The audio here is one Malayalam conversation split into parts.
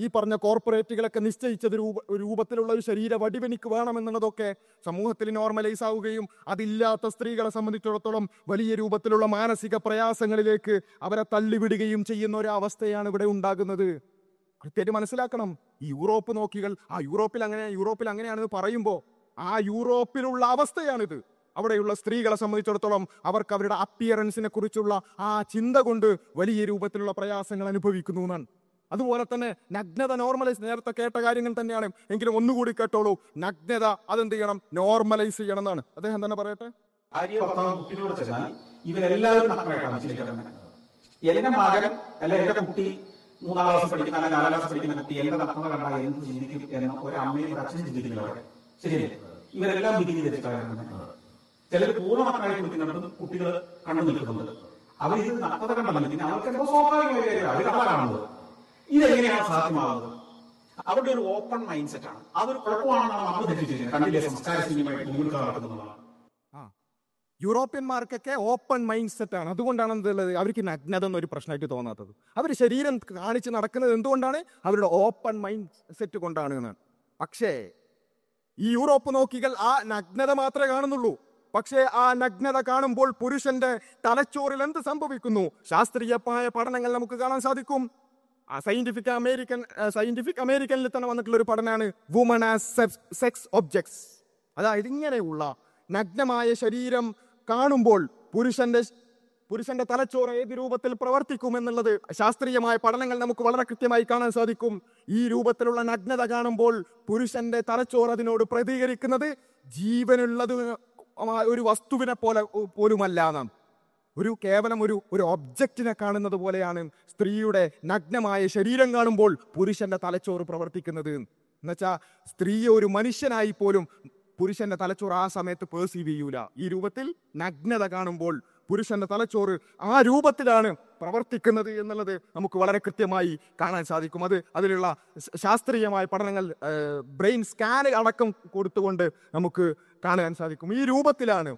ഈ പറഞ്ഞ കോർപ്പറേറ്റുകളൊക്കെ നിശ്ചയിച്ചത് രൂപ ഒരു രൂപത്തിലുള്ള ഒരു ശരീര വടിവെനിക്ക് വേണമെന്നുള്ളതൊക്കെ സമൂഹത്തിൽ നോർമലൈസ് ആവുകയും അതില്ലാത്ത സ്ത്രീകളെ സംബന്ധിച്ചിടത്തോളം വലിയ രൂപത്തിലുള്ള മാനസിക പ്രയാസങ്ങളിലേക്ക് അവരെ തള്ളിവിടുകയും ചെയ്യുന്ന ഒരു അവസ്ഥയാണ് ഇവിടെ ഉണ്ടാകുന്നത് കൃത്യമായിട്ട് മനസ്സിലാക്കണം ഈ യൂറോപ്പ് നോക്കികൾ ആ യൂറോപ്പിൽ അങ്ങനെ യൂറോപ്പിൽ അങ്ങനെയാണെന്ന് പറയുമ്പോൾ ആ യൂറോപ്പിലുള്ള അവസ്ഥയാണിത് അവിടെയുള്ള സ്ത്രീകളെ സംബന്ധിച്ചിടത്തോളം അവർക്ക് അവരുടെ അപ്പിയറൻസിനെ കുറിച്ചുള്ള ആ ചിന്ത കൊണ്ട് വലിയ രൂപത്തിലുള്ള പ്രയാസങ്ങൾ അനുഭവിക്കുന്നു എന്നാണ് അതുപോലെ തന്നെ നഗ്നത നോർമലൈസ് നേരത്തെ കേട്ട കാര്യങ്ങൾ തന്നെയാണ് എങ്കിലും ഒന്നുകൂടി കേട്ടോളൂ നഗ്നത അതെന്ത് ചെയ്യണം നോർമലൈസ് ചെയ്യണം എന്നാണ് അദ്ദേഹം തന്നെ പറയട്ടെ ഭാര്യ ഭർത്താവ് കുട്ടികളോട് ചെന്നാൽ ഇവരെല്ലാവരും നഗ്നരായിട്ടാണ് ചിന്തിക്കുന്നത് എന്റെ മകൻ അല്ല എന്റെ കുട്ടി മൂന്നാം ക്ലാസ് പഠിക്കുന്ന അല്ല നാലാം ക്ലാസ് പഠിക്കുന്ന കുട്ടി എന്റെ നഗ്നത കണ്ടാൽ എന്ത് ചിന്തിക്കും എന്ന് ഒരു അമ്മയും ഒരു അച്ഛനും ചിന്തിക്കുന്നില്ല അവിടെ ശരിയല്ലേ ഇവരെല്ലാം ബികിനി ധരിച്ചിട്ടാണ് ചിലർ പൂർണ്ണ നഗ്നരായി കുളിക്കുന്നുണ്ട് കുട്ടികൾ കണ്ടു നിൽക്കുന്നുണ്ട് അവർ ഇത് നഗ്നത കണ്ടല്ലോ പിന്നെ അവർക്ക് എന്തോ സ്വാഭാവികമായ കാര്യമാണ് അവർ കണ്ട കാണുന്നത് ഇതെങ്ങനെയാണ് സാധ്യമാകുന്നത് അവരുടെ ഒരു ഓപ്പൺ മൈൻഡ് സെറ്റ് ആണ് അതൊരു കുഴപ്പമാണെന്നാണ് നമ്മൾ ധരിച്ചിരിക്കുന്നത് കണ്ടില്ലേ സംസ്കാര ശൂന്യമായിട്ട് മുന്നിൽ നടക്കുന്നതാണ് ആ യൂറോപ്യന്മാർക്കൊക്കെ ഓപ്പൺ മൈൻഡ് സെറ്റ് ആണ് അതുകൊണ്ടാണ് എന്തുള്ളത് അവർക്ക് നഗ്നത എന്നൊരു പ്രശ്നമായിട്ട് തോന്നാത്തത് അവർ ശരീരം കാണിച്ച് നടക്കുന്നത് എന്തുകൊണ്ടാണ് അവരുടെ ഓപ്പൺ മൈൻഡ് സെറ്റ് കൊണ്ടാണ് എന്നാണ് പക്ഷേ ഈ യൂറോപ്പ് നോക്കികൾ ആ നഗ്നത മാത്രമേ കാണുന്നുള്ളൂ പക്ഷേ ആ നഗ്നത കാണുമ്പോൾ പുരുഷന്റെ തലച്ചോറിൽ എന്ത് സംഭവിക്കുന്നു ശാസ്ത്രീയമായ പഠനങ്ങൾ നമുക്ക് കാണാൻ സാധിക്കും ആ സയന്റിഫിക് അമേരിക്കൻ സയന്റിഫിക് അമേരിക്കനിൽ തന്നെ വന്നിട്ടുള്ള ഒരു പഠനമാണ് വുമൺ ആസ് സെക്സ് ഒബ്ജക്ട്സ് അതായത് ഇങ്ങനെയുള്ള നഗ്നമായ ശരീരം കാണുമ്പോൾ പുരുഷന്റെ പുരുഷന്റെ തലച്ചോറ് ഏത് രൂപത്തിൽ പ്രവർത്തിക്കും എന്നുള്ളത് ശാസ്ത്രീയമായ പഠനങ്ങൾ നമുക്ക് വളരെ കൃത്യമായി കാണാൻ സാധിക്കും ഈ രൂപത്തിലുള്ള നഗ്നത കാണുമ്പോൾ പുരുഷന്റെ തലച്ചോറ് അതിനോട് പ്രതികരിക്കുന്നത് ജീവനുള്ളത് ഒരു വസ്തുവിനെ പോലെ പോലുമല്ല നാം ഒരു കേവലം ഒരു ഒരു ഒബ്ജക്റ്റിനെ കാണുന്നത് പോലെയാണ് സ്ത്രീയുടെ നഗ്നമായ ശരീരം കാണുമ്പോൾ പുരുഷന്റെ തലച്ചോറ് പ്രവർത്തിക്കുന്നത് എന്നുവെച്ചാൽ സ്ത്രീയെ ഒരു മനുഷ്യനായി പോലും പുരുഷന്റെ തലച്ചോറ് ആ സമയത്ത് പേഴ്സീവ് ചെയ്യൂല ഈ രൂപത്തിൽ നഗ്നത കാണുമ്പോൾ പുരുഷന്റെ തലച്ചോറ് ആ രൂപത്തിലാണ് പ്രവർത്തിക്കുന്നത് എന്നുള്ളത് നമുക്ക് വളരെ കൃത്യമായി കാണാൻ സാധിക്കും അത് അതിലുള്ള ശ- ശാസ്ത്രീയമായ പഠനങ്ങൾ ബ്രെയിൻ സ്കാൻ അടക്കം കൊടുത്തുകൊണ്ട് നമുക്ക് കാണാൻ സാധിക്കും ഈ രൂപത്തിലാണ്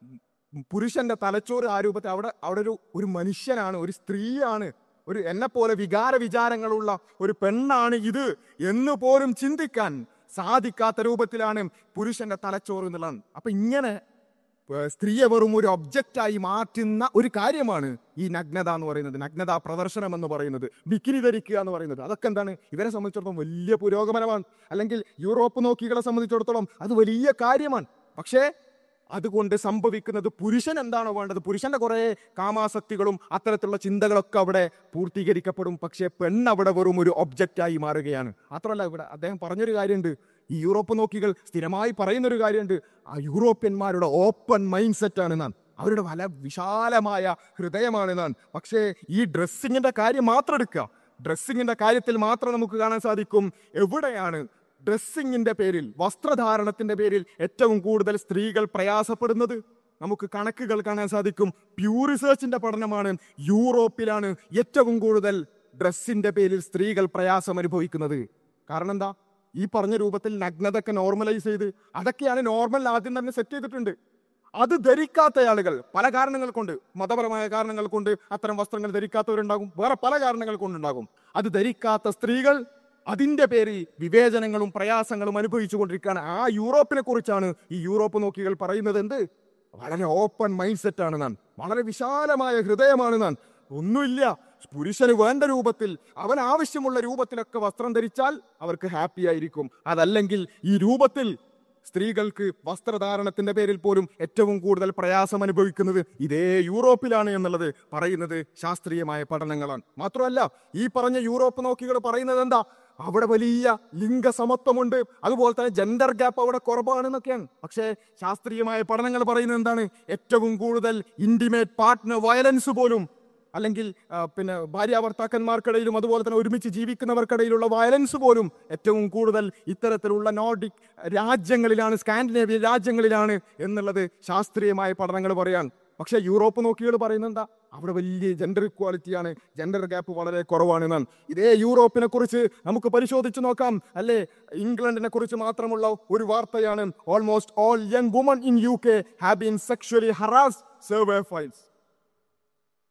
പുരുഷന്റെ തലച്ചോറ് ആ രൂപത്തിൽ അവിടെ അവിടെ ഒരു ഒരു മനുഷ്യനാണ് ഒരു സ്ത്രീയാണ് ഒരു എന്നെ പോലെ വികാര വിചാരങ്ങളുള്ള ഒരു പെണ്ണാണ് ഇത് എന്ന് പോലും ചിന്തിക്കാൻ സാധിക്കാത്ത രൂപത്തിലാണ് പുരുഷന്റെ തലച്ചോറ് എന്നുള്ളതാണ് അപ്പൊ ഇങ്ങനെ ഏർ സ്ത്രീയെ വെറും ഒരു ഒബ്ജക്റ്റായി മാറ്റുന്ന ഒരു കാര്യമാണ് ഈ നഗ്നത എന്ന് പറയുന്നത് നഗ്നത പ്രദർശനം എന്ന് പറയുന്നത് ബിക്കിനി ധരിക്കുക എന്ന് പറയുന്നത് അതൊക്കെ എന്താണ് ഇവരെ സംബന്ധിച്ചിടത്തോളം വലിയ പുരോഗമനമാണ് അല്ലെങ്കിൽ യൂറോപ്പ് നോക്കികളെ സംബന്ധിച്ചിടത്തോളം അത് വലിയ കാര്യമാണ് പക്ഷേ അതുകൊണ്ട് സംഭവിക്കുന്നത് പുരുഷൻ എന്താണോ വേണ്ടത് പുരുഷന്റെ കുറെ കാമാസക്തികളും അത്തരത്തിലുള്ള ചിന്തകളൊക്കെ അവിടെ പൂർത്തീകരിക്കപ്പെടും പക്ഷേ പെണ്ണ് അവിടെ വെറും ഒരു ഒബ്ജക്റ്റായി മാറുകയാണ് മാത്രമല്ല ഇവിടെ അദ്ദേഹം പറഞ്ഞൊരു കാര്യമുണ്ട് ഈ യൂറോപ്പ് നോക്കികൾ സ്ഥിരമായി പറയുന്നൊരു കാര്യമുണ്ട് ആ യൂറോപ്യന്മാരുടെ ഓപ്പൺ മൈൻഡ് സെറ്റ് ആണ് നാൻ അവരുടെ വല വിശാലമായ ഹൃദയമാണ് നാൻ പക്ഷേ ഈ ഡ്രസ്സിങ്ങിന്റെ കാര്യം മാത്രം എടുക്കുക ഡ്രസ്സിങ്ങിന്റെ കാര്യത്തിൽ മാത്രം നമുക്ക് കാണാൻ സാധിക്കും എവിടെയാണ് ഡ്രസ്സിങ്ങിന്റെ പേരിൽ വസ്ത്രധാരണത്തിന്റെ പേരിൽ ഏറ്റവും കൂടുതൽ സ്ത്രീകൾ പ്രയാസപ്പെടുന്നത് നമുക്ക് കണക്കുകൾ കാണാൻ സാധിക്കും പ്യൂ റിസർച്ചിന്റെ പഠനമാണ് യൂറോപ്പിലാണ് ഏറ്റവും കൂടുതൽ ഡ്രസ്സിന്റെ പേരിൽ സ്ത്രീകൾ പ്രയാസം അനുഭവിക്കുന്നത് കാരണം എന്താ ഈ പറഞ്ഞ രൂപത്തിൽ നഗ്നതൊക്കെ നോർമലൈസ് ചെയ്ത് അതൊക്കെയാണ് നോർമൽ ആദ്യം തന്നെ സെറ്റ് ചെയ്തിട്ടുണ്ട് അത് ധരിക്കാത്ത ആളുകൾ പല കാരണങ്ങൾ കൊണ്ട് മതപരമായ കാരണങ്ങൾ കൊണ്ട് അത്തരം വസ്ത്രങ്ങൾ ധരിക്കാത്തവരുണ്ടാകും വേറെ പല കാരണങ്ങൾ കൊണ്ടുണ്ടാകും അത് ധരിക്കാത്ത സ്ത്രീകൾ അതിന്റെ പേരിൽ വിവേചനങ്ങളും പ്രയാസങ്ങളും അനുഭവിച്ചു കൊണ്ടിരിക്കുകയാണ് ആ യൂറോപ്പിനെ കുറിച്ചാണ് ഈ യൂറോപ്പ് നോക്കികൾ പറയുന്നത് എന്ത് വളരെ ഓപ്പൺ മൈൻഡ് സെറ്റ് ആണ് നാൻ വളരെ വിശാലമായ ഹൃദയമാണ് നാൻ ഒന്നുമില്ല പുരുഷന് വേണ്ട രൂപത്തിൽ അവൻ ആവശ്യമുള്ള രൂപത്തിലൊക്കെ വസ്ത്രം ധരിച്ചാൽ അവർക്ക് ഹാപ്പി ആയിരിക്കും അതല്ലെങ്കിൽ ഈ രൂപത്തിൽ സ്ത്രീകൾക്ക് വസ്ത്രധാരണത്തിന്റെ പേരിൽ പോലും ഏറ്റവും കൂടുതൽ പ്രയാസം അനുഭവിക്കുന്നത് ഇതേ യൂറോപ്പിലാണ് എന്നുള്ളത് പറയുന്നത് ശാസ്ത്രീയമായ പഠനങ്ങളാണ് മാത്രമല്ല ഈ പറഞ്ഞ യൂറോപ്പ് നോക്കികൾ പറയുന്നത് എന്താ അവിടെ വലിയ ലിംഗസമത്വമുണ്ട് അതുപോലെ തന്നെ ജെൻഡർ ഗ്യാപ്പ് അവിടെ കുറവാണെന്നൊക്കെയാണ് പക്ഷേ ശാസ്ത്രീയമായ പഠനങ്ങൾ പറയുന്നത് എന്താണ് ഏറ്റവും കൂടുതൽ ഇന്റിമേറ്റ് പാർട്ട്ണർ വയലൻസ് പോലും അല്ലെങ്കിൽ ആ, പിന്നെ ഭാര്യാഭർത്താക്കന്മാർക്കിടയിലും അതുപോലെ തന്നെ ഒരുമിച്ച് ജീവിക്കുന്നവർക്കിടയിലുള്ള വയലൻസ് പോലും ഏറ്റവും കൂടുതൽ ഇത്തരത്തിലുള്ള നോർഡിക് രാജ്യങ്ങളിലാണ് സ്കാൻഡിനേവിയൻ രാജ്യങ്ങളിലാണ് എന്നുള്ളത് ശാസ്ത്രീയമായ പഠനങ്ങൾ പറയാൻ പക്ഷേ യൂറോപ്പ് നോക്കികൾ പറയുന്നത് എന്താ അവിടെ വലിയ ജെൻഡർ ഇക്വാലിറ്റിയാണ് ജെൻഡർ ഗ്യാപ്പ് വളരെ കുറവാണ് എന്നാണ് ഇതേ യൂറോപ്പിനെ കുറിച്ച് നമുക്ക് പരിശോധിച്ച് നോക്കാം അല്ലേ ഇംഗ്ലണ്ടിനെ കുറിച്ച് മാത്രമുള്ള ഒരു വാർത്തയാണ് almost all young woman in U K have been sexually harass survey files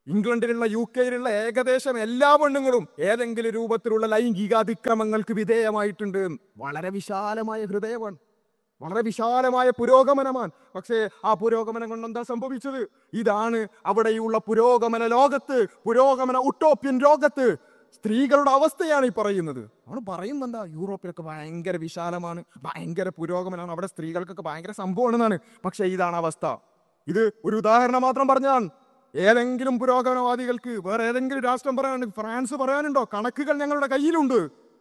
ഇംഗ്ലണ്ടിലുള്ള യു കെയിലുള്ള ഏകദേശം എല്ലാ പെണ്ണുങ്ങളും ഏതെങ്കിലും രൂപത്തിലുള്ള ലൈംഗിക അതിക്രമങ്ങൾക്ക് വിധേയമായിട്ടുണ്ട് വളരെ വിശാലമായ ഹൃദയമാണ് വളരെ വിശാലമായ പുരോഗമനമാണ് പക്ഷേ ആ പുരോഗമനം കൊണ്ട് എന്താ സംഭവിച്ചത് ഇതാണ് അവിടെയുള്ള പുരോഗമന ലോകത്ത് പുരോഗമന ഉട്ടോപ്യൻ ലോകത്ത് സ്ത്രീകളുടെ അവസ്ഥയാണ് ഈ പറയുന്നത് നമ്മൾ പറയുന്നത് എന്താ യൂറോപ്പിലൊക്കെ ഭയങ്കര വിശാലമാണ് ഭയങ്കര പുരോഗമനമാണ് അവിടെ സ്ത്രീകൾക്കൊക്കെ ഭയങ്കര സംഭവമാണെന്നാണ് പക്ഷേ ഇതാണ് അവസ്ഥ ഇത് ഒരു ഉദാഹരണം മാത്രം പറഞ്ഞാൽ ഏതെങ്കിലും പുരോഗമനവാദികൾക്ക് വേറെ ഏതെങ്കിലും രാഷ്ട്രം പറയാനുണ്ട് ഫ്രാൻസ് പറയാനുണ്ടോ കണക്കുകൾ ഞങ്ങളുടെ കയ്യിലുണ്ട്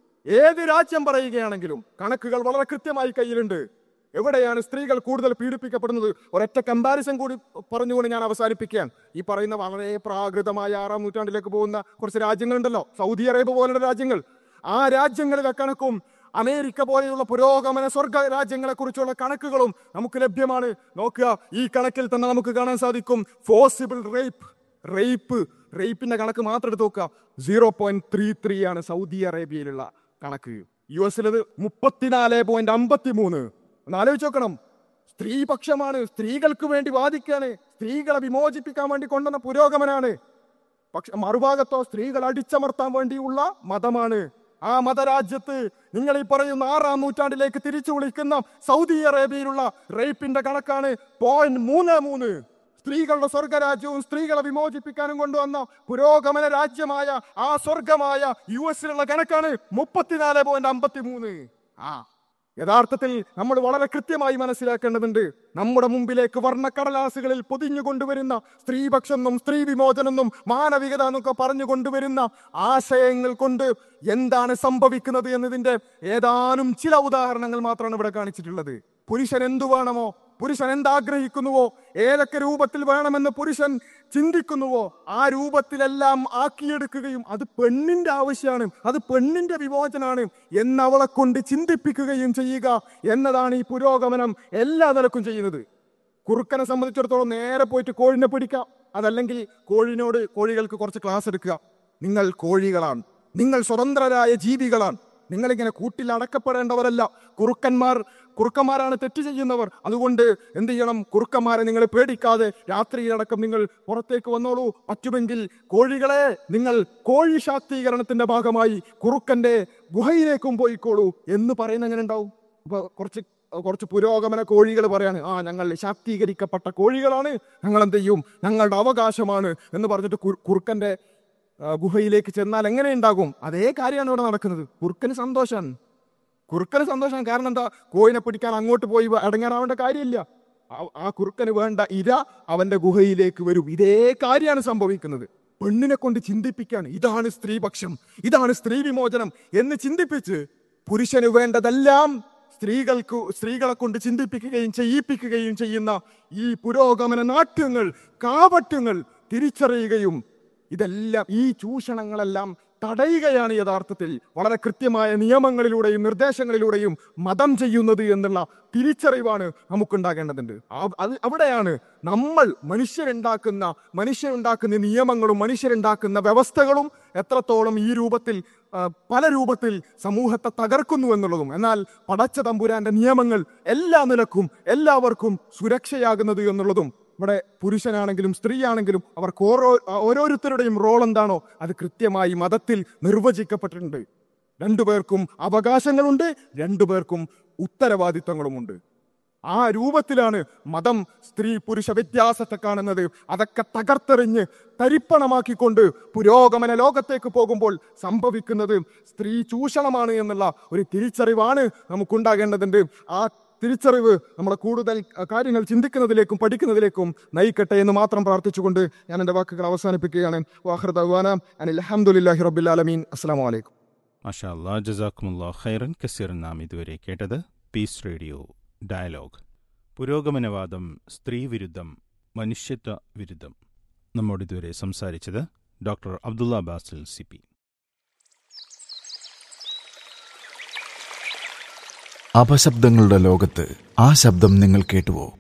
ഏത് രാജ്യം പറയുകയാണെങ്കിലും കണക്കുകൾ വളരെ കൃത്യമായി കയ്യിലുണ്ട് എവിടെയാണ് സ്ത്രീകൾ കൂടുതൽ പീഡിപ്പിക്കപ്പെടുന്നത് ഒരൊറ്റ കമ്പാരിസൺ കൂടി പറഞ്ഞുകൊണ്ട് ഞാൻ അവസാനിപ്പിക്കാൻ ഈ പറയുന്ന വളരെ പ്രാകൃതമായ ആറാം നൂറ്റാണ്ടിലേക്ക് പോകുന്ന കുറച്ച് രാജ്യങ്ങളുണ്ടല്ലോ സൗദി അറേബ്യ പോലുള്ള രാജ്യങ്ങൾ ആ രാജ്യങ്ങളിലെ കണക്കും അമേരിക്ക പോലെയുള്ള പുരോഗമന സ്വർഗ രാജ്യങ്ങളെ കുറിച്ചുള്ള കണക്കുകളും നമുക്ക് ലഭ്യമാണ് നോക്കുക ഈ കണക്കിൽ തന്നെ നമുക്ക് കാണാൻ സാധിക്കും ഫോസിബിൾ റേപ്പ് റേപ്പ് റേപ്പിന്റെ കണക്ക് മാത്രം എടുത്ത് നോക്കുക സീറോ പോയിന്റ് ത്രീ ത്രീ ആണ് സൗദി അറേബ്യയിലുള്ള കണക്ക് യു എസിലത് മുപ്പത്തിനാല് പോയിന്റ് അമ്പത്തി മൂന്ന് ഒന്ന് ആലോചിച്ച് നോക്കണം സ്ത്രീപക്ഷമാണ് സ്ത്രീകൾക്ക് വേണ്ടി വാദിക്കാണ് സ്ത്രീകളെ വിമോചിപ്പിക്കാൻ വേണ്ടി കൊണ്ടുവന്ന പുരോഗമനാണ് പക്ഷെ മറുഭാഗത്തോ സ്ത്രീകൾ അടിച്ചമർത്താൻ വേണ്ടിയുള്ള മതമാണ് ആ മതരാജ്യത്ത് നിങ്ങൾ ഈ പറയുന്ന ആറാം നൂറ്റാണ്ടിലേക്ക് തിരിച്ചു വിളിക്കുന്ന സൗദി അറേബ്യയിലുള്ള റേപ്പിന്റെ കണക്കാണ് പോയിന്റ് മൂന്ന് മൂന്ന് സ്ത്രീകളുടെ സ്വർഗരാജ്യവും സ്ത്രീകളെ വിമോചിപ്പിക്കാനും കൊണ്ടുവന്ന പുരോഗമന രാജ്യമായ ആ സ്വർഗമായ യു എസിലുള്ള കണക്കാണ് മുപ്പത്തിനാല് പോയിന്റ് അമ്പത്തി മൂന്ന് ആ യഥാർത്ഥത്തിൽ നമ്മൾ വളരെ കൃത്യമായി മനസ്സിലാക്കേണ്ടതുണ്ട് നമ്മുടെ മുമ്പിലേക്ക് വർണ്ണക്കടലാസുകളിൽ പൊതിഞ്ഞു കൊണ്ടുവരുന്ന സ്ത്രീപക്ഷെന്നും സ്ത്രീ വിമോചനെന്നും മാനവികത എന്നൊക്കെ പറഞ്ഞു കൊണ്ടുവരുന്ന ആശയങ്ങൾ കൊണ്ട് എന്താണ് സംഭവിക്കുന്നത് എന്നതിന്റെ ഏതാനും ചില ഉദാഹരണങ്ങൾ മാത്രമാണ് ഇവിടെ കാണിച്ചിട്ടുള്ളത് പുരുഷൻ എന്തു വേണമോ പുരുഷൻ എന്താഗ്രഹിക്കുന്നുവോ ഏതൊക്കെ രൂപത്തിൽ വേണമെന്ന് പുരുഷൻ ചിന്തിക്കുന്നുവോ ആ രൂപത്തിലെല്ലാം ആക്കിയെടുക്കുകയും അത് പെണ്ണിന്റെ ആവശ്യമാണ് അത് പെണ്ണിന്റെ വിമോചനാണ് എന്നവളെ കൊണ്ട് ചിന്തിപ്പിക്കുകയും ചെയ്യുക എന്നതാണ് ഈ പുരോഗമനം എല്ലാ നിലക്കും ചെയ്യുന്നത് കുറുക്കനെ സംബന്ധിച്ചിടത്തോളം നേരെ പോയിട്ട് കോഴിനെ പിടിക്കാം അതല്ലെങ്കിൽ കോഴിനോട് കോഴികൾക്ക് കുറച്ച് ക്ലാസ് എടുക്കുക നിങ്ങൾ കോഴികളാണ് നിങ്ങൾ സ്വതന്ത്രരായ ജീവികളാണ് നിങ്ങളിങ്ങനെ കൂട്ടിൽ അടക്കപ്പെടേണ്ടവരല്ല കുറുക്കന്മാർ കുറുക്കന്മാരാണ് തെറ്റ് ചെയ്യുന്നവർ അതുകൊണ്ട് എന്ത് ചെയ്യണം കുറുക്കന്മാരെ നിങ്ങൾ പേടിക്കാതെ രാത്രിയിലടക്കം നിങ്ങൾ പുറത്തേക്ക് വന്നോളൂ പറ്റുമെങ്കിൽ കോഴികളെ നിങ്ങൾ കോഴി ശാക്തീകരണത്തിന്റെ ഭാഗമായി കുറുക്കന്റെ ഗുഹയിലേക്കും പോയിക്കോളൂ എന്ന് പറയുന്ന എങ്ങനെ ഉണ്ടാവും ഇപ്പൊ കുറച്ച് കുറച്ച് പുരോഗമന കോഴികൾ പറയാണ് ആ ഞങ്ങൾ ശാക്തീകരിക്കപ്പെട്ട കോഴികളാണ് ഞങ്ങൾ എന്ത് ചെയ്യും ഞങ്ങളുടെ അവകാശമാണ് എന്ന് പറഞ്ഞിട്ട് കു- കുറുക്കന്റെ ആ, ഗുഹയിലേക്ക് ചെന്നാൽ എങ്ങനെ ഉണ്ടാകും അതേ കാര്യമാണ് ഇവിടെ നടക്കുന്നത് കുറുക്കന് സന്തോഷമാണ് കുറുക്കന് സന്തോഷം കാരണം എന്താ കോയിനെ പിടിക്കാൻ അങ്ങോട്ട് പോയി അടങ്ങാറാവേണ്ട കാര്യമില്ല ആ- ആ കുറുക്കന് വേണ്ട ഇര അവന്റെ ഗുഹയിലേക്ക് വരും ഇതേ കാര്യമാണ് സംഭവിക്കുന്നത് പെണ്ണിനെ കൊണ്ട് ചിന്തിപ്പിക്കാണ് ഇതാണ് സ്ത്രീപക്ഷം ഇതാണ് സ്ത്രീ വിമോചനം എന്ന് ചിന്തിപ്പിച്ച് പുരുഷന് വേണ്ടതെല്ലാം സ്ത്രീകൾക്ക് സ്ത്രീകളെ കൊണ്ട് ചിന്തിപ്പിക്കുകയും ചെയ്യിപ്പിക്കുകയും ചെയ്യുന്ന ഈ പുരോഗമന നാട്യങ്ങൾ കാപട്യങ്ങൾ തിരിച്ചറിയുകയും ഇതെല്ലാം ഈ ചൂഷണങ്ങളെല്ലാം തടയുകയാണ് യഥാർത്ഥത്തിൽ വളരെ കൃത്യമായ നിയമങ്ങളിലൂടെയും നിർദ്ദേശങ്ങളിലൂടെയും മതം ചെയ്യുന്നത് എന്നുള്ള തിരിച്ചറിവാണ് നമുക്കുണ്ടാകേണ്ടതുണ്ട് ആ- അത് അവിടെയാണ് നമ്മൾ മനുഷ്യരുണ്ടാക്കുന്ന മനുഷ്യരുണ്ടാക്കുന്ന നിയമങ്ങളും മനുഷ്യരുണ്ടാക്കുന്ന വ്യവസ്ഥകളും എത്രത്തോളം ഈ രൂപത്തിൽ ആ, പല രൂപത്തിൽ സമൂഹത്തെ തകർക്കുന്നു എന്നുള്ളതും എന്നാൽ പടച്ച തമ്പുരാന്റെ നിയമങ്ങൾ എല്ലാ നിലക്കും എല്ലാവർക്കും സുരക്ഷയാകുന്നത് എന്നുള്ളതും ഇവിടെ പുരുഷനാണെങ്കിലും സ്ത്രീയാണെങ്കിലും അവർക്ക് ഓരോ ഓരോരുത്തരുടെയും റോൾ എന്താണോ അത് കൃത്യമായി മതത്തിൽ നിർവചിക്കപ്പെട്ടിട്ടുണ്ട് രണ്ടുപേർക്കും അവകാശങ്ങളുണ്ട് രണ്ടുപേർക്കും ഉത്തരവാദിത്തങ്ങളുമുണ്ട് ആ രൂപത്തിലാണ് മതം സ്ത്രീ പുരുഷ വ്യത്യാസത്തെ കാണുന്നത് അതൊക്കെ തകർത്തെറിഞ്ഞ് തരിപ്പണമാക്കിക്കൊണ്ട് പുരോഗമന ലോകത്തേക്ക് പോകുമ്പോൾ സംഭവിക്കുന്നത് സ്ത്രീ ചൂഷണമാണ് എന്നുള്ള ഒരു തിരിച്ചറിവാണ് നമുക്കുണ്ടാകേണ്ടതുണ്ട് ആ തിരിച്ചറിവ് നമ്മളെ കൂടുതൽ അഹ്, കാര്യങ്ങൾ ചിന്തിക്കുന്നതിലേക്കും പഠിക്കുന്നതിലേക്കും നയിക്കട്ടെ എന്ന് മാത്രം പ്രാർത്ഥിച്ചുകൊണ്ട് ഞാൻ എൻ്റെ വാക്കുകൾ അവസാനിപ്പിക്കുകയാണ് വാഹൃദാന അനിൽ അഹമ്മദില്ലാഹി റബ്ബിലാലമീൻ അസ്സാം വലൈക്കും മാഷാ അല്ലാ ജസാക്കുമുല്ലാ ഖൈറൻ കസീർ നാം ഇതുവരെ കേട്ടത് പീസ് റേഡിയോ ഡയലോഗ് പുരോഗമനവാദം സ്ത്രീവിരുദ്ധം മനുഷ്യത്വ വിരുദ്ധം നമ്മോട് ഇതുവരെ സംസാരിച്ചത് doctor Abdulla Basil C P അപശബ്ദങ്ങളുടെ ലോകത്ത് ആ ശബ്ദം നിങ്ങൾ കേട്ടുവോ